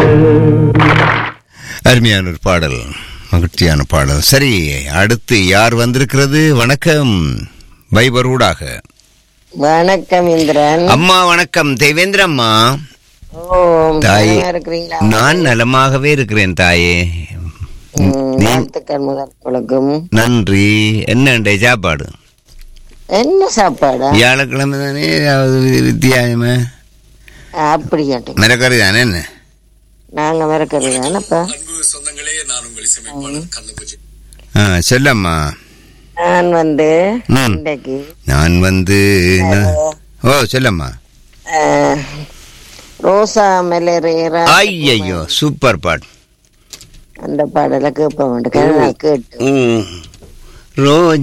அருமையான ஒரு பாடல் மகிழ்ச்சியான பாடல் சரி அடுத்து யார் வந்திருக்கிறது வணக்கம் வைபர் ஊடாக வணக்கம் இந்திரன் அம்மா வணக்கம் தேவேந்திர அம்மா ஓ தாய். நலமா இருக்கிறீங்களா நான் நலமாகவே இருக்கிறேன் தாயே ம், வாழ்த்துக்கள் முதல் உங்களுக்கும் நன்றி என்ன சாப்பாடு என்ன சாப்பாடா வியாழக்கிழமை தானே ஏதாவது வி- வித்தியாசமா அப்படி கேட்டேன் மிரக்கறி தானே என்ன நாங்க மறக்கிறது தானப்பா அன்பு சொந்தங்களே நான் உங்கள் இசையமைப்பாளர் கண்ணபூஜை ஆ சொல்லம்மா நான் வந்து ம். இன்றைக்கு நான் வந்து நான்- ஓ சொல்லம்மா அஹ், ரோசா மலரேரா ஐயையோ சூப்பர் பாட் அந்த பாடலை கேட்ப மாட்டேன் கேட்டு ம். ரோ